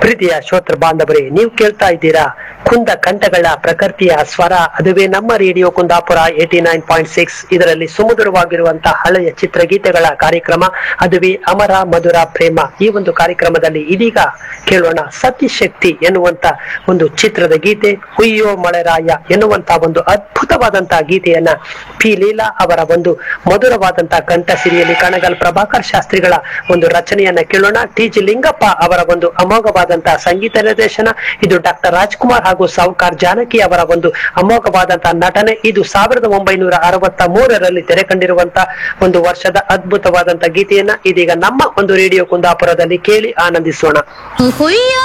ಪ್ರೀತಿಯ ಶ್ರೋತೃ ಬಾಂಧವರೇ ನೀವು ಕೇಳ್ತಾ ಇದ್ದೀರಾ ಕುಂದ ಕಂಠಗಳ ಪ್ರಕೃತಿಯ ಸ್ವರ ಅದುವೇ ನಮ್ಮ radio Kundapura eighty nine point six ಇದರಲ್ಲಿ ಸುಮಧುರವಾಗಿರುವಂತಹ ಹಳೆಯ ಚಿತ್ರಗೀತೆಗಳ ಕಾರ್ಯಕ್ರಮ ಅದುವೇ ಅಮರ ಮಧುರ ಪ್ರೇಮ ಈ ಒಂದು ಕಾರ್ಯಕ್ರಮದಲ್ಲಿ ಇದೀಗ ಕೇಳೋಣ ಸತಿಶಕ್ತಿ ಎನ್ನುವಂತ ಒಂದು ಚಿತ್ರದ ಗೀತೆ ಹುಯ್ಯೋ ಮಳೆರಾಯ ಎನ್ನುವಂತ ಒಂದು ಅದ್ಭುತವಾದಂತಹ ಗೀತೆಯನ್ನ ಪಿ ಲೀಲಾ ಅವರ ಒಂದು ಮಧುರವಾದಂತಹ ಕಂಠ ಸಿರಿಯಲ್ಲಿ ಕಣಗಲ್ ಪ್ರಭಾಕರ್ ಶಾಸ್ತ್ರಿಗಳ ಒಂದು ರಚನೆಯನ್ನ ಕೇಳೋಣ ಟಿ ಜಿ ಲಿಂಗಪ್ಪ ಅವರ ಒಂದು ಅಮೋಘವಾದಂತಹ ಸಂಗೀತ ನಿರ್ದೇಶನ ಇದು ಡಾಕ್ಟರ್ ರಾಜ್ಕುಮಾರ್ ಹಾಗೂ ಸಾವುಕಾರ್ ಜಾನಕಿ ಅವರ ಒಂದು ಅಮೋಘವಾದಂತಹ ನಟನೆ ಇದು ಸಾವಿರದ ಒಂಬೈನೂರ ಅರವತ್ತ ಮೂರರಲ್ಲಿ ತೆರೆ ಕಂಡಿರುವಂತಹ ಒಂದು ವರ್ಷದ ಅದ್ಭುತವಾದಂತಹ ಗೀತೆಯನ್ನ ಇದೀಗ ನಮ್ಮ ಒಂದು ರೇಡಿಯೋ ಕುಂದಾಪುರದಲ್ಲಿ ಕೇಳಿ ಆನಂದಿಸೋಣ ಹುಯ್ಯೋ